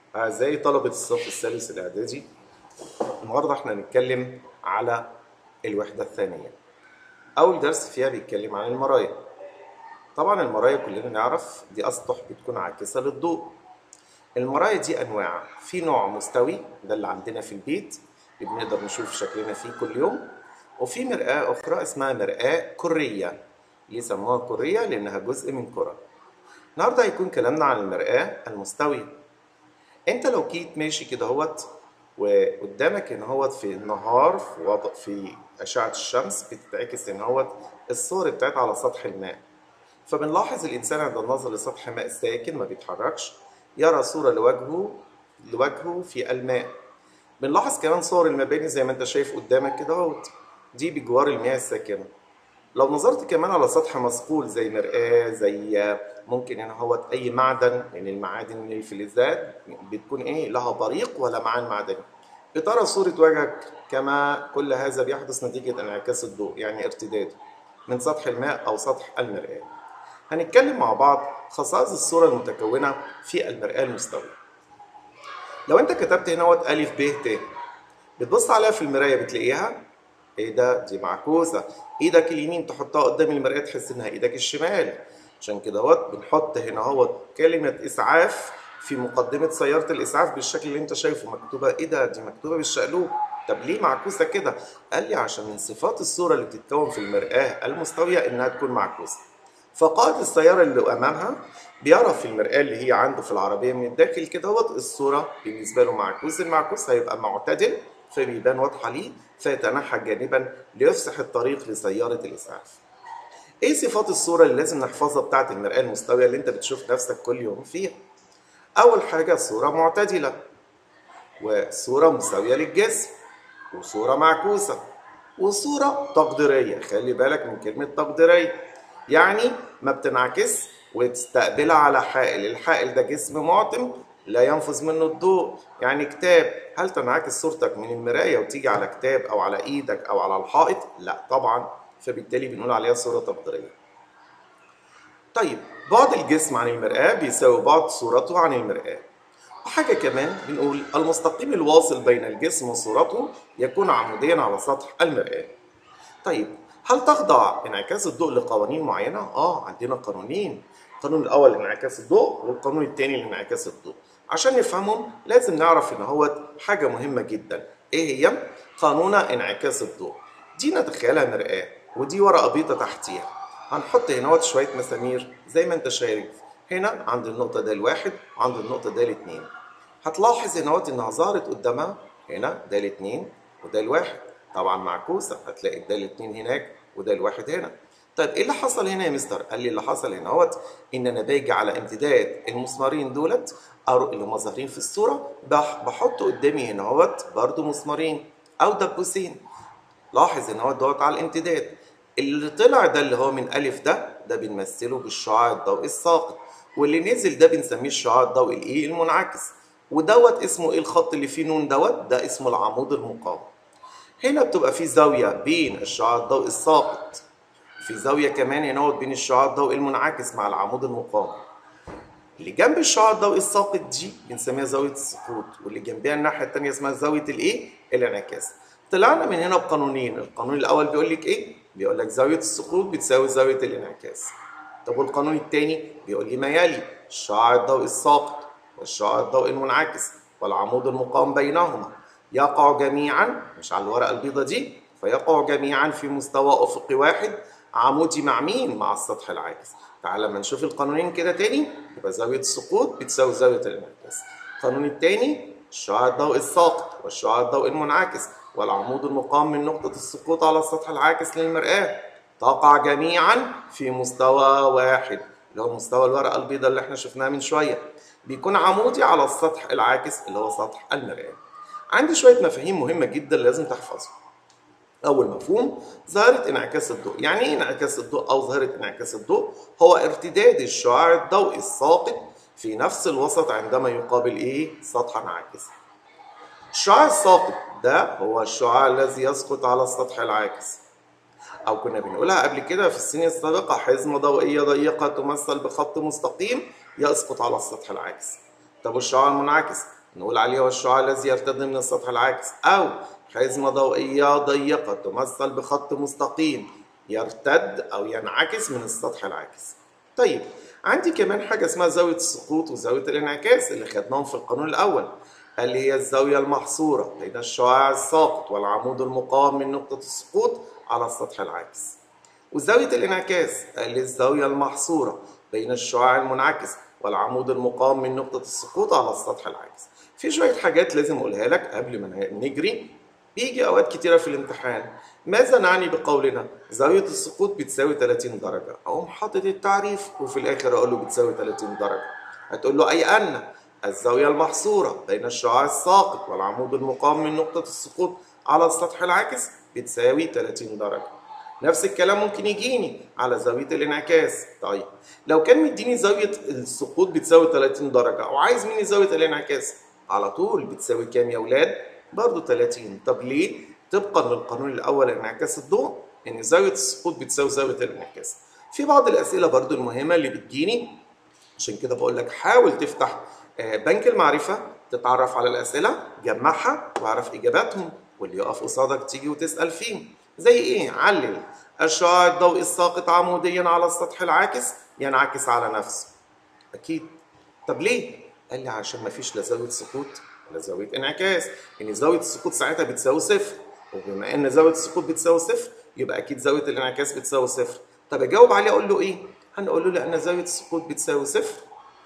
أعزائي طلبة الصف الثالث الإعدادي النهاردة احنا هنتكلم على الوحدة الثانية أول درس فيها بيتكلم عن المرايا طبعا المرايا كلنا نعرف دي أسطح بتكون عاكسة للضوء المرايا دي أنواع في نوع مستوي ده اللي عندنا في البيت اللي بنقدر نشوف شكلنا فيه كل يوم وفي مرآة أخرى اسمها مرآة كرية ليه سموها كرية؟ لأنها جزء من كرة النهارده هيكون كلامنا عن المرآة المستوية انت لو جيت ماشي كده اهوت وقدامك ان هوت في النهار في وضع في اشعه الشمس بتتعكس ان هوت الصور بتاعتها على سطح الماء فبنلاحظ الانسان عند النظر لسطح ماء ساكن ما بيتحركش يرى صوره لوجهه لوجهه في الماء بنلاحظ كمان صور المباني زي ما انت شايف قدامك كده اهوت دي بجوار المياه الساكنه لو نظرت كمان على سطح مثقول زي مرآة زي ممكن هنا هو أي معدن من المعادن الفلزات بتكون إيه لها بريق ولا معان معدني بترى صورة وجهك كما كل هذا بيحدث نتيجة انعكاس الضوء يعني ارتداده من سطح الماء أو سطح المرآة هنتكلم مع بعض خصائص الصورة المتكونة في المرآة المستوية لو أنت كتبت هنا ألف ب ت بتبص عليها في المراية بتلاقيها ايه ده دي معكوسه ايدك اليمين تحطها قدام المرايه تحس انها ايدك الشمال عشان كده اهوت بنحط هنا اهوت كلمه اسعاف في مقدمه سياره الاسعاف بالشكل اللي انت شايفه مكتوبه ايه ده دي مكتوبه بالشقلوب طب ليه معكوسه كده قال لي عشان من صفات الصوره اللي بتتكون في المراه المستويه انها تكون معكوسه فقائد السياره اللي امامها بيرى في المرآة اللي هي عنده في العربية من الداخل كده اهوت الصورة بالنسبة له معكوس المعكوس هيبقى معتدل فبيبان واضحة ليه فيتنحى جانبا ليفسح الطريق لسيارة الإسعاف. إيه صفات الصورة اللي لازم نحفظها بتاعت المرآة المستوية اللي أنت بتشوف نفسك كل يوم فيها؟ أول حاجة صورة معتدلة وصورة مساوية للجسم وصورة معكوسة وصورة تقديرية خلي بالك من كلمة تقديرية يعني ما بتنعكس وتستقبلها على حائل الحائل ده جسم معتم لا ينفذ منه الضوء يعني كتاب هل تنعكس صورتك من المراية وتيجي على كتاب أو على إيدك أو على الحائط؟ لا طبعا فبالتالي بنقول عليها صورة تقديرية طيب بعد الجسم عن المرآة بيساوي بعد صورته عن المرآة وحاجة كمان بنقول المستقيم الواصل بين الجسم وصورته يكون عموديا على سطح المرآة طيب هل تخضع انعكاس الضوء لقوانين معينة؟ آه عندنا قانونين القانون الأول لانعكاس الضوء والقانون الثاني لانعكاس الضوء عشان نفهمهم لازم نعرف ان هو حاجه مهمه جدا ايه هي قانون انعكاس الضوء دي نتخيلها مرآة ودي ورقه بيضه تحتيها هنحط هنا شويه مسامير زي ما انت شايف هنا عند النقطه ده الواحد وعند النقطه ده الاثنين هتلاحظ هنا انها ظهرت قدامها هنا ده الاثنين وده الواحد طبعا معكوسه هتلاقي ده الاثنين هناك وده الواحد هنا طيب ايه اللي حصل هنا يا مستر؟ قال لي اللي حصل هنا اهوت ان انا باجي على امتداد المسمارين دولت اللي هم ظاهرين في الصوره بحط قدامي هنا اهوت برضو مسمارين او دبوسين لاحظ ان هو دوت على الامتداد اللي طلع ده اللي هو من الف ده ده بنمثله بالشعاع الضوئي الساقط واللي نزل ده بنسميه الشعاع الضوئي الايه المنعكس ودوت اسمه ايه الخط اللي فيه نون دوت ده اسمه العمود المقاوم هنا بتبقى في زاويه بين الشعاع الضوئي الساقط في زاويه كمان هنا بين الشعاع الضوئي المنعكس مع العمود المقاوم اللي جنب الشعاع الضوئي الساقط دي بنسميها زاويه السقوط واللي جنبها الناحيه الثانيه اسمها زاويه الايه الانعكاس طلعنا من هنا بقانونين القانون الاول بيقول لك ايه بيقول لك زاويه السقوط بتساوي زاويه الانعكاس طب والقانون الثاني بيقول لي ما يلي الشعاع الضوئي الساقط والشعاع الضوئي المنعكس والعمود المقاوم بينهما يقع جميعا مش على الورقه البيضاء دي فيقع جميعا في مستوى افقي واحد عمودي مع مين؟ مع السطح العاكس. تعال لما نشوف القانونين كده تاني يبقى زاوية السقوط بتساوي زاوية الانعكاس. القانون التاني الشعاع الضوئي الساقط والشعاع الضوئي المنعكس والعمود المقام من نقطة السقوط على السطح العاكس للمرآة تقع جميعا في مستوى واحد اللي هو مستوى الورقة البيضاء اللي احنا شفناها من شوية. بيكون عمودي على السطح العاكس اللي هو سطح المرآة. عندي شوية مفاهيم مهمة جدا لازم تحفظها. أول مفهوم ظاهرة انعكاس الضوء، يعني إيه انعكاس الضوء أو ظاهرة انعكاس الضوء؟ هو ارتداد الشعاع الضوئي الساقط في نفس الوسط عندما يقابل إيه؟ سطحا عاكسا. الشعاع الساقط ده هو الشعاع الذي يسقط على السطح العاكس. أو كنا بنقولها قبل كده في السنين السابقة حزمة ضوئية ضيقة تمثل بخط مستقيم يسقط على السطح العاكس. طب والشعاع المنعكس نقول عليه هو الشعاع الذي يرتد من السطح العاكس أو حزمة ضوئية ضيقة تمثل بخط مستقيم يرتد أو ينعكس من السطح العاكس طيب عندي كمان حاجة اسمها زاوية السقوط وزاوية الانعكاس اللي خدناهم في القانون الأول اللي هي الزاوية المحصورة بين الشعاع الساقط والعمود المقاوم من نقطة السقوط على السطح العاكس وزاوية الانعكاس اللي هي الزاوية المحصورة بين الشعاع المنعكس والعمود المقاوم من نقطة السقوط على السطح العاكس في شوية حاجات لازم أقولها لك قبل ما نجري بيجي أوقات كتيرة في الامتحان ماذا نعني بقولنا زاوية السقوط بتساوي 30 درجة أقوم حاطط التعريف وفي الآخر أقول له بتساوي 30 درجة هتقول له أي أن الزاوية المحصورة بين الشعاع الساقط والعمود المقاوم من نقطة السقوط على السطح العاكس بتساوي 30 درجة نفس الكلام ممكن يجيني على زاوية الانعكاس طيب لو كان مديني زاوية السقوط بتساوي 30 درجة وعايز مني زاوية الانعكاس على طول بتساوي كام يا ولاد؟ برضه 30 طب ليه؟ طبقا للقانون الاول انعكاس الضوء ان زاويه السقوط بتساوي زاويه الانعكاس في بعض الاسئله برضو المهمه اللي بتجيني عشان كده بقول لك حاول تفتح بنك المعرفه تتعرف على الاسئله جمعها واعرف اجاباتهم واللي يقف قصادك تيجي وتسال فيه زي ايه علل الشعاع الضوئي الساقط عموديا على السطح العاكس ينعكس على نفسه اكيد طب ليه قال لي عشان ما فيش لا زاويه سقوط ولا زاويه انعكاس ان زاويه السقوط ساعتها بتساوي صفر وبما ان زاويه السقوط بتساوي صفر يبقى اكيد زاويه الانعكاس بتساوي صفر طب اجاوب عليه اقول له ايه هنقول له لان زاويه السقوط بتساوي صفر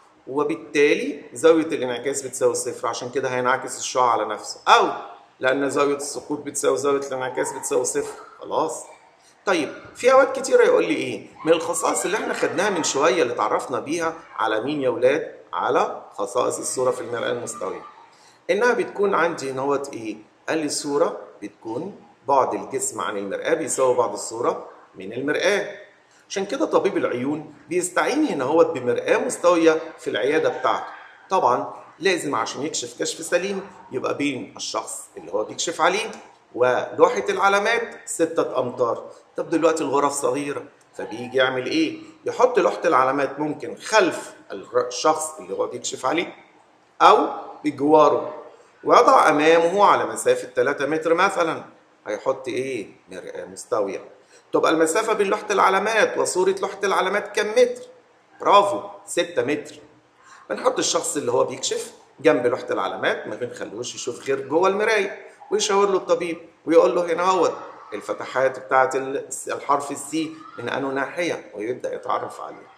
وبالتالي زاويه الانعكاس بتساوي صفر عشان كده هينعكس الشعاع على نفسه او لان زاويه السقوط بتساوي زاويه الانعكاس بتساوي صفر خلاص طيب في اوقات كتيره يقول لي ايه من الخصائص اللي احنا خدناها من شويه اللي اتعرفنا بيها على مين يا ولاد على خصائص الصوره في المراه المستويه انها بتكون عندي هنا ايه قال لي الصوره بتكون بعد الجسم عن المرآة بيساوي بعد الصورة من المرآة عشان كده طبيب العيون بيستعين هنا هو بمرآة مستوية في العيادة بتاعته طبعا لازم عشان يكشف كشف سليم يبقى بين الشخص اللي هو بيكشف عليه ولوحة العلامات ستة أمتار طب دلوقتي الغرف صغيرة فبيجي يعمل إيه؟ يحط لوحة العلامات ممكن خلف الشخص اللي هو بيكشف عليه أو بجواره ويضع امامه على مسافه 3 متر مثلا هيحط ايه مرآة مستويه تبقى المسافه بين لوحه العلامات وصوره لوحه العلامات كم متر برافو 6 متر بنحط الشخص اللي هو بيكشف جنب لوحه العلامات ما بنخلوش يشوف غير جوه المرايه ويشاور له الطبيب ويقول له هنا هو الفتحات بتاعه الحرف السي من انه ناحيه ويبدا يتعرف عليه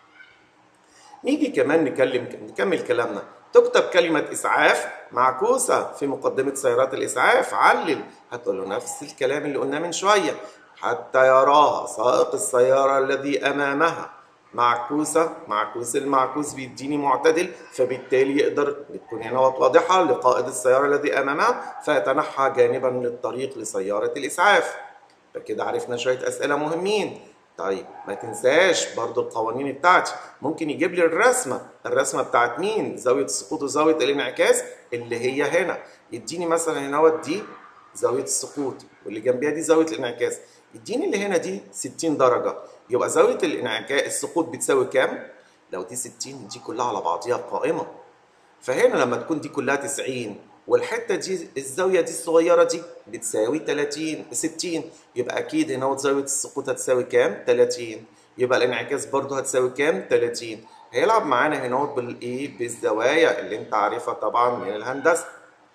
نيجي كمان نكلم نكمل كلامنا تكتب كلمة إسعاف معكوسة في مقدمة سيارات الإسعاف علل هتقول له نفس الكلام اللي قلناه من شوية حتى يراها سائق السيارة الذي أمامها معكوسة معكوس المعكوس بيديني معتدل فبالتالي يقدر بتكون هنا واضحة لقائد السيارة الذي أمامها فيتنحى جانبا من الطريق لسيارة الإسعاف فكده عرفنا شوية أسئلة مهمين طيب ما تنساش برضو القوانين بتاعتي ممكن يجيب لي الرسمة الرسمة بتاعت مين زاوية السقوط وزاوية الانعكاس اللي هي هنا يديني مثلا هنا دي زاوية السقوط واللي جنبيها دي زاوية الانعكاس يديني اللي هنا دي 60 درجة يبقى زاوية الانعكاس السقوط بتساوي كام؟ لو دي 60 دي كلها على بعضيها قائمة فهنا لما تكون دي كلها 90 والحته دي الزاويه دي الصغيره دي بتساوي 30 60 يبقى اكيد هنا زاويه السقوط هتساوي كام 30 يبقى الانعكاس برضو هتساوي كام 30 هيلعب معانا هنا بالايه بالزوايا اللي انت عارفها طبعا من الهندسه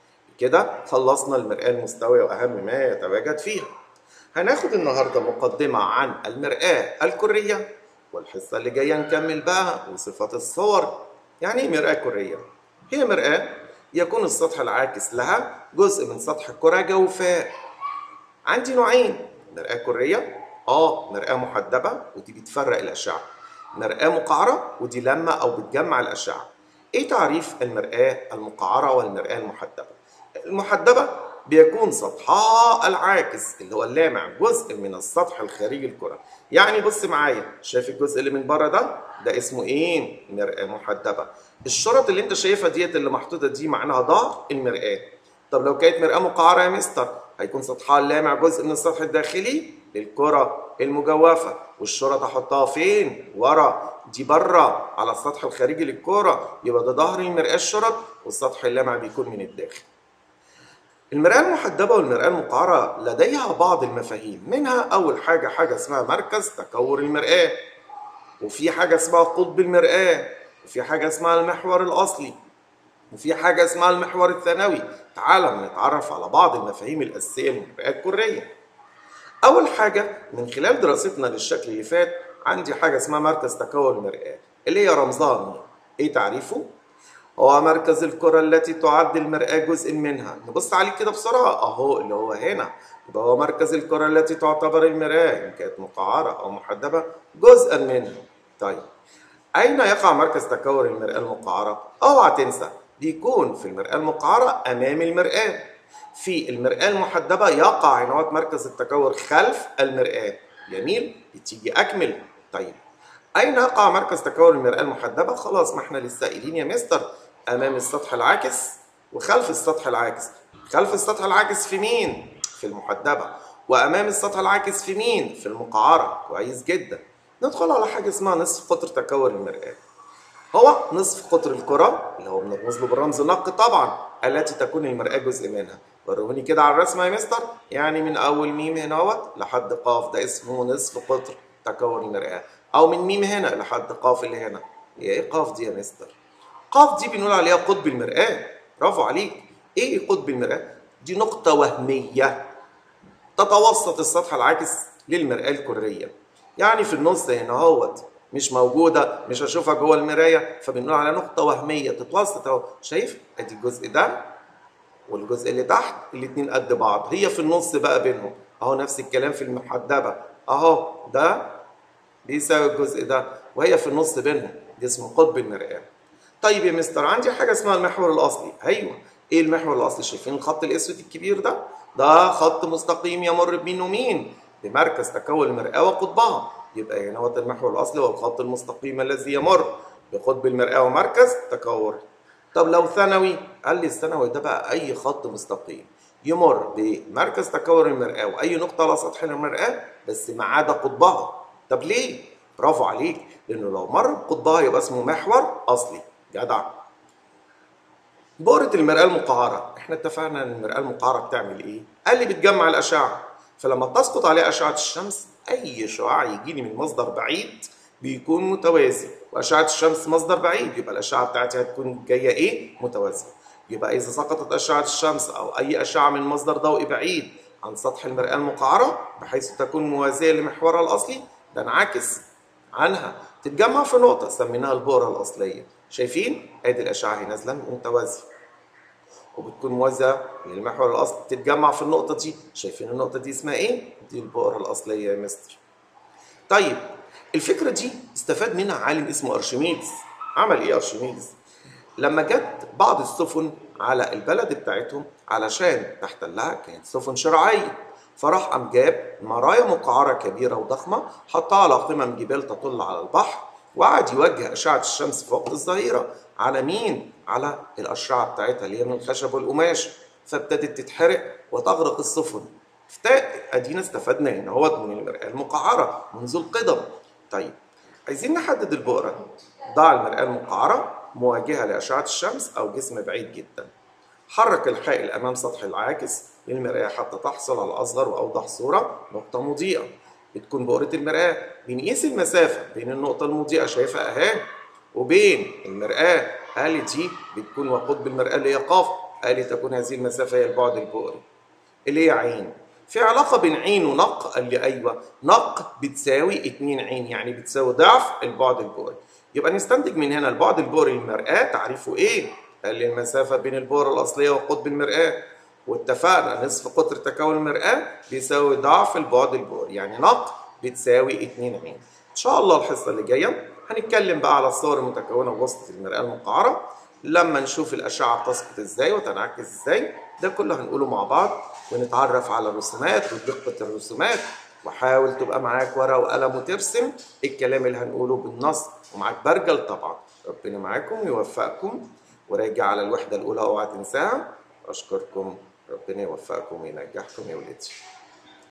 كده خلصنا المرآة المستوية وأهم ما يتواجد فيها هناخد النهاردة مقدمة عن المرآة الكرية والحصة اللي جاية نكمل بقى وصفات الصور يعني ايه مرآة كرية؟ هي مرآة يكون السطح العاكس لها جزء من سطح الكرة جوفاء عندي نوعين مرآة كرية اه مرآة محدبة ودي بتفرق الأشعة مرآة مقعرة ودي لما أو بتجمع الأشعة ايه تعريف المرآة المقعرة والمرآة المحدبة المحدبة بيكون سطحها العاكس اللي هو اللامع جزء من السطح الخارجي الكرة يعني بص معايا شايف الجزء اللي من بره ده ده اسمه ايه مرآة محدبة الشرط اللي انت شايفها ديت اللي محطوطة دي معناها ظهر المرآة طب لو كانت مرآة مقعرة يا مستر هيكون سطحها اللامع جزء من السطح الداخلي للكرة المجوفة والشرط احطها فين ورا دي بره على السطح الخارجي للكوره يبقى ده ظهر المرآة الشرط والسطح اللامع بيكون من الداخل المرآة المحدبة والمرآة المقعرة لديها بعض المفاهيم منها أول حاجة حاجة اسمها مركز تكور المرآة وفي حاجة اسمها قطب المرآة وفي حاجة اسمها المحور الأصلي وفي حاجة اسمها المحور الثانوي تعالى نتعرف على بعض المفاهيم الأساسية للمرآة الكرية أول حاجة من خلال دراستنا للشكل اللي فات عندي حاجة اسمها مركز تكون المرآة اللي هي رمزها مين؟ إيه تعريفه؟ هو مركز الكرة التي تعد المرآة جزء منها نبص عليه كده بسرعة أهو اللي هو هنا يبقى هو مركز الكرة التي تعتبر المرآة إن كانت مقعرة أو محدبة جزءا منها طيب أين يقع مركز تكون المرآة المقعرة؟ أوعى تنسى بيكون في المرآة المقعرة أمام المرآة في المرآة المحدبة يقع هنا مركز التكور خلف المرآة جميل بتيجي أكمل طيب أين يقع مركز تكون المرآة المحدبة؟ خلاص ما احنا لسه قايلين يا مستر أمام السطح العاكس وخلف السطح العاكس خلف السطح العاكس في مين؟ في المحدبة وأمام السطح العاكس في مين؟ في المقعرة كويس جدا ندخل على حاجة اسمها نصف قطر تكون المرآة هو نصف قطر الكرة اللي هو بنرمز له بالرمز نق طبعا التي تكون المرآة جزء منها وروني كده على الرسمة يا مستر يعني من أول ميم هنا اهوت لحد قاف ده اسمه نصف قطر تكون المرآة أو من ميم هنا لحد قاف اللي هنا هي إيه قاف دي يا مستر؟ قاف دي بنقول عليها قطب المرآة برافو عليك إيه قطب المرآة؟ دي نقطة وهمية تتوسط السطح العاكس للمرآة الكرية يعني في النص هنا اهوت مش موجودة مش هشوفها جوه المراية فبنقول على نقطة وهمية تتوسط اهو شايف ادي الجزء ده والجزء اللي تحت الاتنين قد بعض هي في النص بقى بينهم اهو نفس الكلام في المحدبة اهو ده بيساوي الجزء ده وهي في النص بينهم دي اسمه قطب المرآة طيب يا مستر عندي حاجة اسمها المحور الأصلي أيوه إيه المحور الأصلي شايفين الخط الأسود الكبير ده ده خط مستقيم يمر بمين ومين بمركز تكون المرآة وقطبها يبقى هنا هو المحور الأصلي هو الخط المستقيم الذي يمر بقطب المرآة ومركز تكور طب لو ثانوي قال لي الثانوي ده بقى أي خط مستقيم يمر بمركز تكون المرآة وأي نقطة على سطح المرآة بس ما عدا قطبها طب ليه؟ برافو عليك لأنه لو مر بقطبها يبقى اسمه محور أصلي جدع بؤرة المرآة المقعرة احنا اتفقنا ان المرآة المقعرة بتعمل ايه؟ قال لي بتجمع الأشعة فلما تسقط عليه أشعة الشمس أي شعاع يجي لي من مصدر بعيد بيكون متوازي وأشعة الشمس مصدر بعيد يبقى الأشعة بتاعتي هتكون جاية إيه؟ متوازية يبقى إذا سقطت أشعة الشمس أو أي أشعة من مصدر ضوئي بعيد عن سطح المرآة المقعرة بحيث تكون موازية لمحورها الأصلي تنعكس عنها تتجمع في نقطة سميناها البؤرة الأصلية شايفين؟ ادي الأشعة هي نازلة متوازية وبتكون موازية للمحور الأصلي تتجمع في النقطة دي شايفين النقطة دي اسمها إيه؟ دي البؤرة الأصلية يا مستر طيب الفكرة دي استفاد منها عالم اسمه أرشميدس عمل إيه أرشميدس؟ لما جت بعض السفن على البلد بتاعتهم علشان تحتلها كانت سفن شراعية فراح قام جاب مرايا مقعرة كبيرة وضخمة حطها على قمم جبال تطل على البحر وقعد يوجه أشعة الشمس في وقت الظهيرة على مين؟ على الأشعة بتاعتها اللي هي من الخشب والقماش فابتدت تتحرق وتغرق السفن ادينا استفدنا هنا هو من المرآة المقعرة منذ القدم طيب عايزين نحدد البؤرة ضع المرآة المقعرة مواجهة لأشعة الشمس أو جسم بعيد جدا حرك الحائل أمام سطح العاكس للمرآة حتى تحصل على أصغر وأوضح صورة نقطة مضيئة بتكون بؤرة المرآة بنقيس المسافة بين النقطة المضيئة شايفها أهي وبين المرآة قال دي بتكون وقطب المرآة اللي هي قاف قال تكون هذه المسافة هي البعد البؤري اللي هي عين في علاقة بين عين ونق قال لي أيوه نق بتساوي 2 عين يعني بتساوي ضعف البعد البؤري يبقى نستنتج من هنا البعد البؤري للمرآة تعريفه إيه؟ قال لي المسافة بين البؤرة الأصلية وقطب المرآة واتفقنا نصف قطر تكون المرآة بيساوي ضعف البعد البؤري يعني نق بتساوي 2 عين إن شاء الله الحصة اللي جاية هنتكلم بقى على الصور المتكونة بواسطة المرآة المقعرة لما نشوف الأشعة بتسقط إزاي وتنعكس إزاي ده كله هنقوله مع بعض ونتعرف على الرسومات ودقة الرسومات وحاول تبقى معاك ورقة وقلم وترسم الكلام اللي هنقوله بالنص ومعاك برجل طبعا ربنا معاكم ويوفقكم وراجع على الوحدة الأولى اوعى تنساها أشكركم ربنا يوفقكم وينجحكم يا ولادي